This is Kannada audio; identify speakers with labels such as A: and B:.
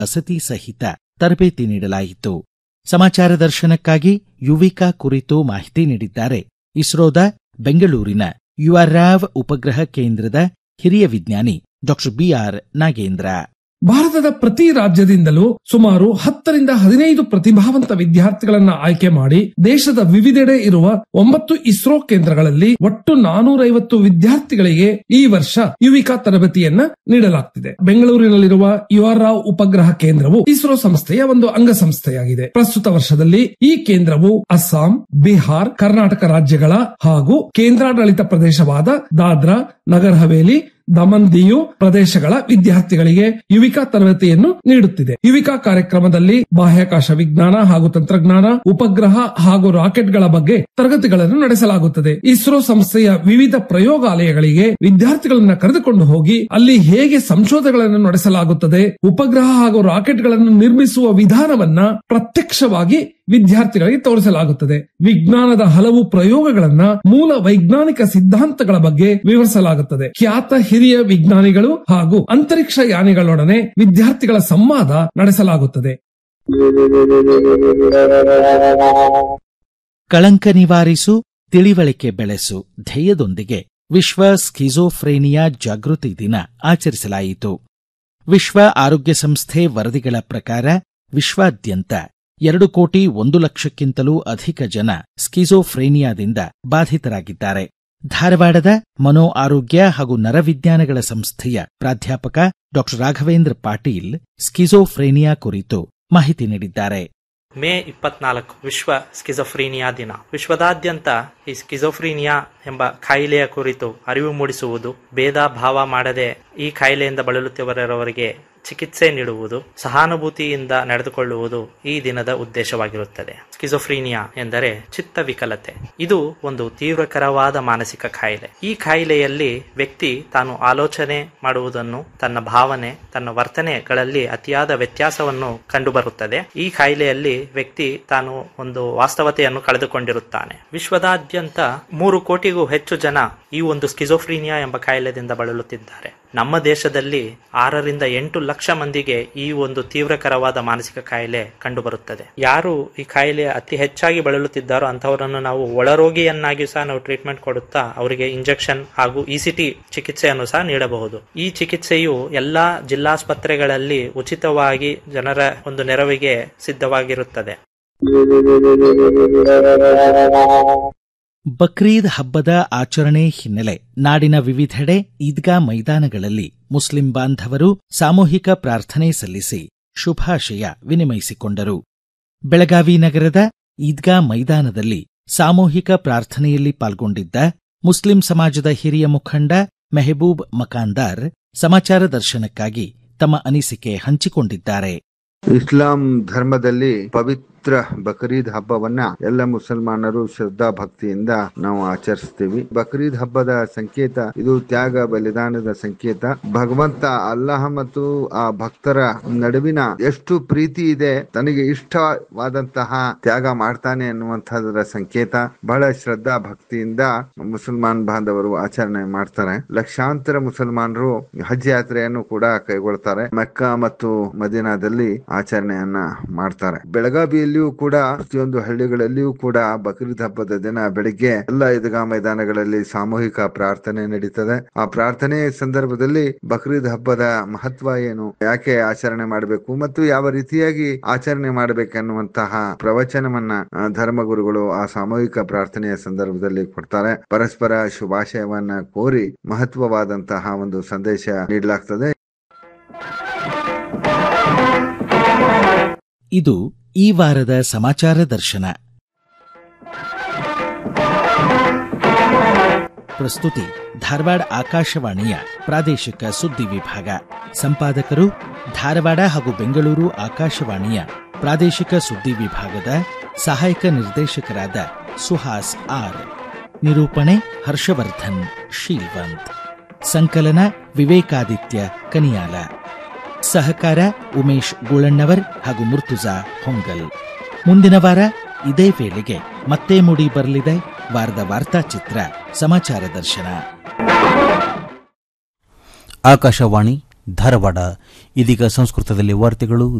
A: ವಸತಿ ಸಹಿತ ತರಬೇತಿ ನೀಡಲಾಯಿತು ಸಮಾಚಾರ ದರ್ಶನಕ್ಕಾಗಿ ಯುವಿಕಾ ಕುರಿತು ಮಾಹಿತಿ ನೀಡಿದ್ದಾರೆ ಇಸ್ರೋದ ಬೆಂಗಳೂರಿನ ಯುಆರ್ಆವ್ ಉಪಗ್ರಹ ಕೇಂದ್ರದ ಹಿರಿಯ ವಿಜ್ಞಾನಿ ಡಾಕ್ಟರ್ ಬಿಆರ್ ನಾಗೇಂದ್ರ
B: ಭಾರತದ ಪ್ರತಿ ರಾಜ್ಯದಿಂದಲೂ ಸುಮಾರು ಹತ್ತರಿಂದ ಹದಿನೈದು ಪ್ರತಿಭಾವಂತ ವಿದ್ಯಾರ್ಥಿಗಳನ್ನ ಆಯ್ಕೆ ಮಾಡಿ ದೇಶದ ವಿವಿಧೆಡೆ ಇರುವ ಒಂಬತ್ತು ಇಸ್ರೋ ಕೇಂದ್ರಗಳಲ್ಲಿ ಒಟ್ಟು ನಾನೂರೈವತ್ತು ವಿದ್ಯಾರ್ಥಿಗಳಿಗೆ ಈ ವರ್ಷ ಯುವಿಕಾ ತರಬೇತಿಯನ್ನ ನೀಡಲಾಗ್ತಿದೆ ಬೆಂಗಳೂರಿನಲ್ಲಿರುವ ಯುಆರ್ ರಾವ್ ಉಪಗ್ರಹ ಕೇಂದ್ರವು ಇಸ್ರೋ ಸಂಸ್ಥೆಯ ಒಂದು ಅಂಗಸಂಸ್ಥೆಯಾಗಿದೆ ಪ್ರಸ್ತುತ ವರ್ಷದಲ್ಲಿ ಈ ಕೇಂದ್ರವು ಅಸ್ಸಾಂ ಬಿಹಾರ್ ಕರ್ನಾಟಕ ರಾಜ್ಯಗಳ ಹಾಗೂ ಕೇಂದ್ರಾಡಳಿತ ಪ್ರದೇಶವಾದ ದಾದ್ರಾ ನಗರ್ ಹವೇಲಿ ದಮನ್ ದಿಯು ಪ್ರದೇಶಗಳ ವಿದ್ಯಾರ್ಥಿಗಳಿಗೆ ಯುವಿಕಾ ತರಬೇತಿಯನ್ನು ನೀಡುತ್ತಿದೆ ಯುವಿಕಾ ಕಾರ್ಯಕ್ರಮದಲ್ಲಿ ಬಾಹ್ಯಾಕಾಶ ವಿಜ್ಞಾನ ಹಾಗೂ ತಂತ್ರಜ್ಞಾನ ಉಪಗ್ರಹ ಹಾಗೂ ರಾಕೆಟ್ಗಳ ಬಗ್ಗೆ ತರಗತಿಗಳನ್ನು ನಡೆಸಲಾಗುತ್ತದೆ ಇಸ್ರೋ ಸಂಸ್ಥೆಯ ವಿವಿಧ ಪ್ರಯೋಗಾಲಯಗಳಿಗೆ ವಿದ್ಯಾರ್ಥಿಗಳನ್ನ ಕರೆದುಕೊಂಡು ಹೋಗಿ ಅಲ್ಲಿ ಹೇಗೆ ಸಂಶೋಧನೆಗಳನ್ನು ನಡೆಸಲಾಗುತ್ತದೆ ಉಪಗ್ರಹ ಹಾಗೂ ರಾಕೆಟ್ಗಳನ್ನು ನಿರ್ಮಿಸುವ ವಿಧಾನವನ್ನ ಪ್ರತ್ಯಕ್ಷವಾಗಿ ವಿದ್ಯಾರ್ಥಿಗಳಿಗೆ ತೋರಿಸಲಾಗುತ್ತದೆ ವಿಜ್ಞಾನದ ಹಲವು ಪ್ರಯೋಗಗಳನ್ನ ಮೂಲ ವೈಜ್ಞಾನಿಕ ಸಿದ್ಧಾಂತಗಳ ಬಗ್ಗೆ ವಿವರಿಸಲಾಗುತ್ತದೆ ಖ್ಯಾತ ಹಿರಿಯ ವಿಜ್ಞಾನಿಗಳು ಹಾಗೂ ಅಂತರಿಕ್ಷ ಯಾನಿಗಳೊಡನೆ ವಿದ್ಯಾರ್ಥಿಗಳ ಸಂವಾದ ನಡೆಸಲಾಗುತ್ತದೆ
A: ಕಳಂಕ ನಿವಾರಿಸು ತಿಳಿವಳಿಕೆ ಬೆಳೆಸು ಧ್ಯೇಯದೊಂದಿಗೆ ವಿಶ್ವ ಸ್ಕಿಜೋಫ್ರೇನಿಯಾ ಜಾಗೃತಿ ದಿನ ಆಚರಿಸಲಾಯಿತು ವಿಶ್ವ ಆರೋಗ್ಯ ಸಂಸ್ಥೆ ವರದಿಗಳ ಪ್ರಕಾರ ವಿಶ್ವಾದ್ಯಂತ ಎರಡು ಕೋಟಿ ಒಂದು ಲಕ್ಷಕ್ಕಿಂತಲೂ ಅಧಿಕ ಜನ ಸ್ಕಿಜೋಫ್ರೇನಿಯಾದಿಂದ ಬಾಧಿತರಾಗಿದ್ದಾರೆ ಧಾರವಾಡದ ಮನೋ ಆರೋಗ್ಯ ಹಾಗೂ ನರವಿಜ್ಞಾನಗಳ ಸಂಸ್ಥೆಯ ಪ್ರಾಧ್ಯಾಪಕ ಡಾ ರಾಘವೇಂದ್ರ ಪಾಟೀಲ್ ಸ್ಕಿಜೋಫ್ರೇನಿಯಾ ಕುರಿತು ಮಾಹಿತಿ ನೀಡಿದ್ದಾರೆ
C: ಮೇ ಇಪ್ಪತ್ನಾಲ್ಕು ವಿಶ್ವ ಸ್ಕಿಜೋಫ್ರೀನಿಯಾ ದಿನ ವಿಶ್ವದಾದ್ಯಂತ ಈ ಸ್ಕಿಜೋಫ್ರೀನಿಯಾ ಎಂಬ ಕಾಯಿಲೆಯ ಕುರಿತು ಅರಿವು ಮೂಡಿಸುವುದು ಭೇದ ಭಾವ ಮಾಡದೆ ಈ ಕಾಯಿಲೆಯಿಂದ ಬಳಲುತ್ತಿರುವವರಿಗೆ ಚಿಕಿತ್ಸೆ ನೀಡುವುದು ಸಹಾನುಭೂತಿಯಿಂದ ನಡೆದುಕೊಳ್ಳುವುದು ಈ ದಿನದ ಉದ್ದೇಶವಾಗಿರುತ್ತದೆ ಸ್ಕಿಜೋಫ್ರೀನಿಯಾ ಎಂದರೆ ಚಿತ್ತ ವಿಕಲತೆ ಇದು ಒಂದು ತೀವ್ರಕರವಾದ ಮಾನಸಿಕ ಕಾಯಿಲೆ ಈ ಕಾಯಿಲೆಯಲ್ಲಿ ವ್ಯಕ್ತಿ ತಾನು ಆಲೋಚನೆ ಮಾಡುವುದನ್ನು ತನ್ನ ಭಾವನೆ ತನ್ನ ವರ್ತನೆಗಳಲ್ಲಿ ಅತಿಯಾದ ವ್ಯತ್ಯಾಸವನ್ನು ಕಂಡುಬರುತ್ತದೆ ಈ ಕಾಯಿಲೆಯಲ್ಲಿ ವ್ಯಕ್ತಿ ತಾನು ಒಂದು ವಾಸ್ತವತೆಯನ್ನು ಕಳೆದುಕೊಂಡಿರುತ್ತಾನೆ ವಿಶ್ವದಾದ್ಯಂತ ಮೂರು ಕೋಟಿಗೂ ಹೆಚ್ಚು ಜನ ಈ ಒಂದು ಸ್ಕಿಜೋಫ್ರೀನಿಯಾ ಎಂಬ ಕಾಯಿಲೆದಿಂದ ಬಳಲುತ್ತಿದ್ದಾರೆ ನಮ್ಮ ದೇಶದಲ್ಲಿ ಆರರಿಂದ ಎಂಟು ಲಕ್ಷ ಮಂದಿಗೆ ಈ ಒಂದು ತೀವ್ರಕರವಾದ ಮಾನಸಿಕ ಕಾಯಿಲೆ ಕಂಡುಬರುತ್ತದೆ ಯಾರು ಈ ಕಾಯಿಲೆ ಅತಿ ಹೆಚ್ಚಾಗಿ ಬಳಲುತ್ತಿದ್ದಾರೋ ಅಂತಹವರನ್ನು ನಾವು ಒಳರೋಗಿಯನ್ನಾಗಿ ಸಹ ನಾವು ಟ್ರೀಟ್ಮೆಂಟ್ ಕೊಡುತ್ತಾ ಅವರಿಗೆ ಇಂಜೆಕ್ಷನ್ ಹಾಗೂ ಇಸಿಟಿ ಚಿಕಿತ್ಸೆಯನ್ನು ಸಹ ನೀಡಬಹುದು ಈ ಚಿಕಿತ್ಸೆಯು ಎಲ್ಲಾ ಜಿಲ್ಲಾಸ್ಪತ್ರೆಗಳಲ್ಲಿ ಉಚಿತವಾಗಿ ಜನರ ಒಂದು ನೆರವಿಗೆ ಸಿದ್ಧವಾಗಿರುತ್ತದೆ
A: ಬಕ್ರೀದ್ ಹಬ್ಬದ ಆಚರಣೆ ಹಿನ್ನೆಲೆ ನಾಡಿನ ವಿವಿಧೆಡೆ ಈದ್ಗಾ ಮೈದಾನಗಳಲ್ಲಿ ಮುಸ್ಲಿಂ ಬಾಂಧವರು ಸಾಮೂಹಿಕ ಪ್ರಾರ್ಥನೆ ಸಲ್ಲಿಸಿ ಶುಭಾಶಯ ವಿನಿಮಯಿಸಿಕೊಂಡರು ಬೆಳಗಾವಿ ನಗರದ ಈದ್ಗಾ ಮೈದಾನದಲ್ಲಿ ಸಾಮೂಹಿಕ ಪ್ರಾರ್ಥನೆಯಲ್ಲಿ ಪಾಲ್ಗೊಂಡಿದ್ದ ಮುಸ್ಲಿಂ ಸಮಾಜದ ಹಿರಿಯ ಮುಖಂಡ ಮೆಹಬೂಬ್ ಮಕಾಂದಾರ್ ಸಮಾಚಾರ ದರ್ಶನಕ್ಕಾಗಿ ತಮ್ಮ ಅನಿಸಿಕೆ ಹಂಚಿಕೊಂಡಿದ್ದಾರೆ
D: ಇಸ್ಲಾಂ ಧರ್ಮದಲ್ಲಿ ಪವಿತ್ರ ಬಕ್ರೀದ್ ಹಬ್ಬವನ್ನ ಎಲ್ಲ ಮುಸಲ್ಮಾನರು ಶ್ರದ್ಧಾ ಭಕ್ತಿಯಿಂದ ನಾವು ಆಚರಿಸ್ತೀವಿ ಬಕ್ರೀದ್ ಹಬ್ಬದ ಸಂಕೇತ ಇದು ತ್ಯಾಗ ಬಲಿದಾನದ ಸಂಕೇತ ಭಗವಂತ ಅಲ್ಲಾಹ ಮತ್ತು ಆ ಭಕ್ತರ ನಡುವಿನ ಎಷ್ಟು ಪ್ರೀತಿ ಇದೆ ತನಗೆ ಇಷ್ಟವಾದಂತಹ ತ್ಯಾಗ ಮಾಡ್ತಾನೆ ಅನ್ನುವಂಥದ್ರ ಸಂಕೇತ ಬಹಳ ಶ್ರದ್ಧಾ ಭಕ್ತಿಯಿಂದ ಮುಸಲ್ಮಾನ್ ಬಾಂಧವರು ಆಚರಣೆ ಮಾಡ್ತಾರೆ ಲಕ್ಷಾಂತರ ಮುಸಲ್ಮಾನರು ಹಜ್ ಯಾತ್ರೆಯನ್ನು ಕೂಡ ಕೈಗೊಳ್ತಾರೆ ಮೆಕ್ಕಾ ಮತ್ತು ಮದೀನಾದಲ್ಲಿ ಆಚರಣೆಯನ್ನ ಮಾಡ್ತಾರೆ ಬೆಳಗಾವಿಯಲ್ಲಿಯೂ ಕೂಡ ಪ್ರತಿಯೊಂದು ಹಳ್ಳಿಗಳಲ್ಲಿಯೂ ಕೂಡ ಬಕ್ರೀದ್ ಹಬ್ಬದ ದಿನ ಬೆಳಿಗ್ಗೆ ಎಲ್ಲ ಈದ್ಗಾ ಮೈದಾನಗಳಲ್ಲಿ ಸಾಮೂಹಿಕ ಪ್ರಾರ್ಥನೆ ನಡೀತದೆ ಆ ಪ್ರಾರ್ಥನೆ ಸಂದರ್ಭದಲ್ಲಿ ಬಕ್ರೀದ್ ಹಬ್ಬದ ಮಹತ್ವ ಏನು ಯಾಕೆ ಆಚರಣೆ ಮಾಡಬೇಕು ಮತ್ತು ಯಾವ ರೀತಿಯಾಗಿ ಆಚರಣೆ ಮಾಡಬೇಕನ್ನುವಂತಹ ಪ್ರವಚನವನ್ನ ಆ, ಧರ್ಮಗುರುಗಳು ಆ ಸಾಮೂಹಿಕ ಪ್ರಾರ್ಥನೆಯ ಸಂದರ್ಭದಲ್ಲಿ ಕೊಡ್ತಾರೆ ಪರಸ್ಪರ ಶುಭಾಶಯವನ್ನ ಕೋರಿ ಮಹತ್ವವಾದಂತಹ ಒಂದು ಸಂದೇಶ ನೀಡಲಾಗ್ತದೆ
A: ಇದು ಈ ವಾರದ ಸಮಾಚಾರ ದರ್ಶನ ಪ್ರಸ್ತುತಿ ಧಾರವಾಡ ಆಕಾಶವಾಣಿಯ ಪ್ರಾದೇಶಿಕ ಸುದ್ದಿ ವಿಭಾಗ ಸಂಪಾದಕರು ಧಾರವಾಡ ಹಾಗೂ ಬೆಂಗಳೂರು ಆಕಾಶವಾಣಿಯ ಪ್ರಾದೇಶಿಕ ಸುದ್ದಿ ವಿಭಾಗದ ಸಹಾಯಕ ನಿರ್ದೇಶಕರಾದ ಸುಹಾಸ್ ಆರ್ ನಿರೂಪಣೆ ಹರ್ಷವರ್ಧನ್ ಶೀಲ್ವಂತ್ ಸಂಕಲನ ವಿವೇಕಾದಿತ್ಯ ಕನಿಯಾಲ ಸಹಕಾರ ಉಮೇಶ್ ಗುಳಣ್ಣವರ್ ಹಾಗೂ ಮುರ್ತುಜಾ ಹೊಂಗಲ್ ಮುಂದಿನ ವಾರ ಇದೇ ವೇಳೆಗೆ ಮತ್ತೆ ಮೂಡಿ ಬರಲಿದೆ ವಾರದ ವಾರ್ತಾಚಿತ್ರ ಸಮಾಚಾರ ದರ್ಶನ
E: ಆಕಾಶವಾಣಿ ಧಾರವಾಡ ಇದೀಗ ಸಂಸ್ಕೃತದಲ್ಲಿ ವಾರ್ತೆಗಳು